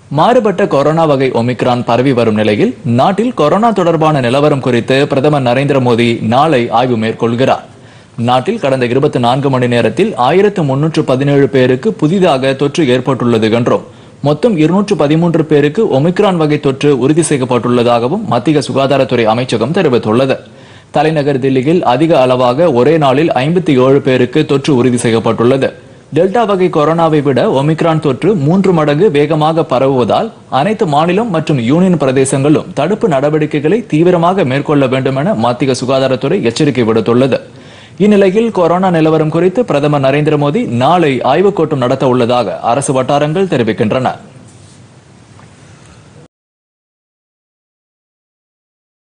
மாறுபட்ட கொரோனா வகை ஒமிக்ரான் பரவி வரும் நிலையில் நாட்டில் கொரோனா தொடர்பான நிலவரம் குறித்து பிரதமர் நரேந்திர மோடி நாளை ஆய்வு மேற்கொள்கிறார் நாட்டில் கடந்த இருபத்தி நான்கு மணி நேரத்தில் ஆயிரத்து முன்னூற்று பதினேழு பேருக்கு புதிதாக தொற்று ஏற்பட்டுள்ளது என்றும் மொத்தம் இருநூற்று பதிமூன்று பேருக்கு ஒமிக்ரான் வகை தொற்று உறுதி செய்யப்பட்டுள்ளதாகவும் மத்திய சுகாதாரத்துறை அமைச்சகம் தெரிவித்துள்ளது தலைநகர் தில்லியில் அதிக அளவாக ஒரே நாளில் ஐம்பத்தி ஏழு பேருக்கு தொற்று உறுதி செய்யப்பட்டுள்ளது டெல்டா வகை கொரோனாவை விட ஒமிக்ரான் தொற்று மூன்று மடங்கு வேகமாக பரவுவதால் அனைத்து மாநிலம் மற்றும் யூனியன் பிரதேசங்களும் தடுப்பு நடவடிக்கைகளை தீவிரமாக மேற்கொள்ள வேண்டும் என மத்திய சுகாதாரத்துறை எச்சரிக்கை விடுத்துள்ளது இந்நிலையில் கொரோனா நிலவரம் குறித்து பிரதமர் நரேந்திர மோடி நாளை ஆய்வுக் கூட்டம் நடத்த உள்ளதாக அரசு வட்டாரங்கள் தெரிவிக்கின்றன